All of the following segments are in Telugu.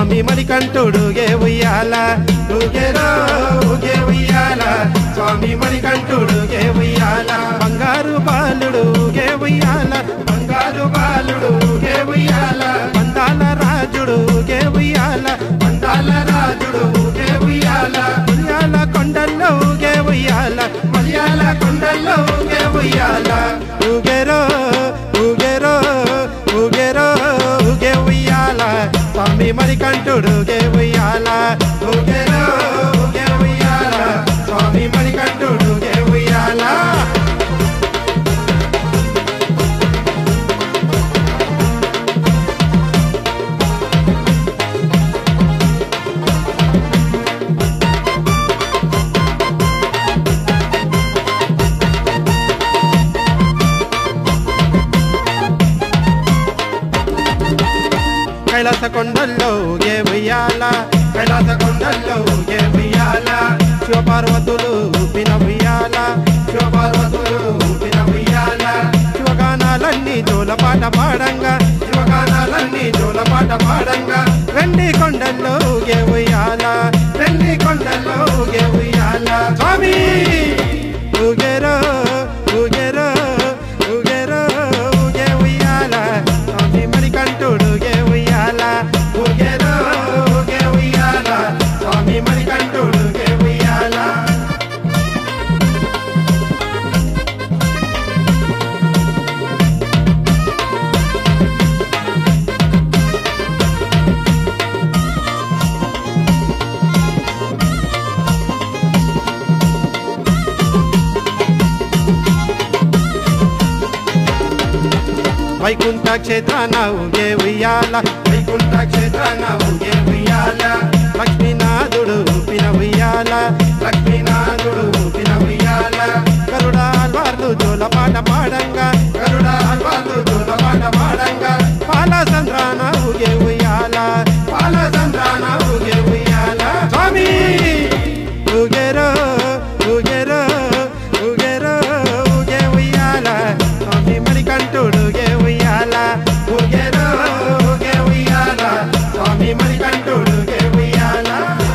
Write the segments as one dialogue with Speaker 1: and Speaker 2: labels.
Speaker 1: స్వామి మణికంఠుడు గే ఉయ్యాల ఊగేరో ఊగే ఉయ్యాల స్వామి మణికంఠుడు గే ఉయ్యాల బంగారు బాలుడు గే ఉయ్యాల బంగారు బాలుడు గే ఉయ్యాల బందాల రాజుడు గే ఉయ్యాల బందాల రాజుడు గే ఉయ్యాల ఉయ్యాల కొండల్లో గే ఉయ్యాల మలయాళ కొండల్లో గే ఉయ్యాల ఊగేరో ఊగేరో ఊగేరో ఊగే ఉయ్యాల స్వామి మణికంఠుడు గే ఉయ్యాల ఊగేరో ఊగే ఉయ్యాల స్వామి మణికంఠుడు గే ఉయ్యాల కైలాస కొండల్లో గే ఉయ్యాల కైలాస కొండల్లో గే ఉయ్యాల శివపార్వతులు ఊపిన ఉయ్యాల శివపార్వతులు ఊపిన ఉయ్యాల శివగానాలన్నీ జోలపాట పాడంగా శివగానాలన్నీ జోలపాట పాడంగా వెండి కొండల్లో గే ఉయ్యాల వెండి కొండల్లో గే ఉయ్యాల స్వామి ఊగేరో ఊగేరో ఊగేరో ఊగే ఉయ్యాల స్వామి మణికంఠుడు గే ఉయ్యాల ఊగేరో ఊగే ఉయ్యాల స్వామి మణికంఠుడు గే ఉయ్యాల వైకుంఠ క్షేత్రాన ఊగే ఉయ్యాల వైకుంఠ క్షేత్రాన ఊగే ఉయ్యాల లక్ష్మీనాథుడు ఊపిన ఉయ్యాల లక్ష్మీనాథుడు ఊపిన ఉయ్యాల గరుడ ఆల్వార్లు జోలపాట పాడంగా గరుడ ఆల్వార్లు జోలపాట పాడంగా పాల సంద్రాన ఊగే ఉయ్యాల పాల సంద్రాన ఊగే ఉయ్యాల స్వామి ఊగేరో ఊగేరో ఊగేరో ఊగే ఉయ్యాల స్వామి మణికంఠుడు గే ఉయ్యాల ఊగేరో ఊగే ఉయ్యాల స్వామి మణికంఠుడు గే ఉయ్యాల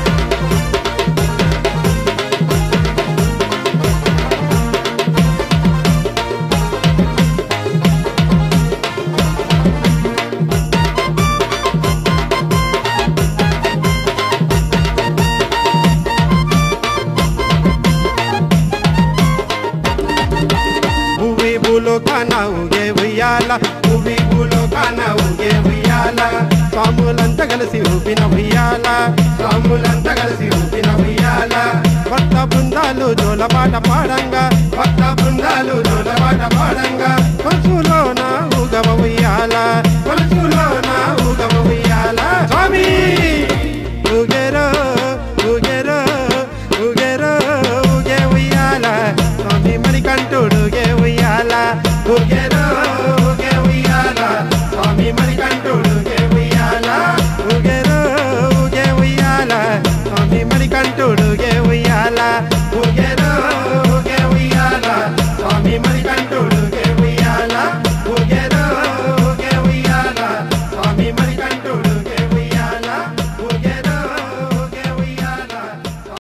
Speaker 1: భూమి భూలోకాన ఊగే ఉయ్యాల భూమి భూలోకాన ఊగే ఉయ్యాల స్వాములంతా కలిసి ఊపిన ఉయ్యాల స్వాములంతా కలిసి ఊపిన ఉయ్యాల భక్త బృందాలు జోలపాట పాడంగా భక్త బృందాలు జోలపాట పాడంగా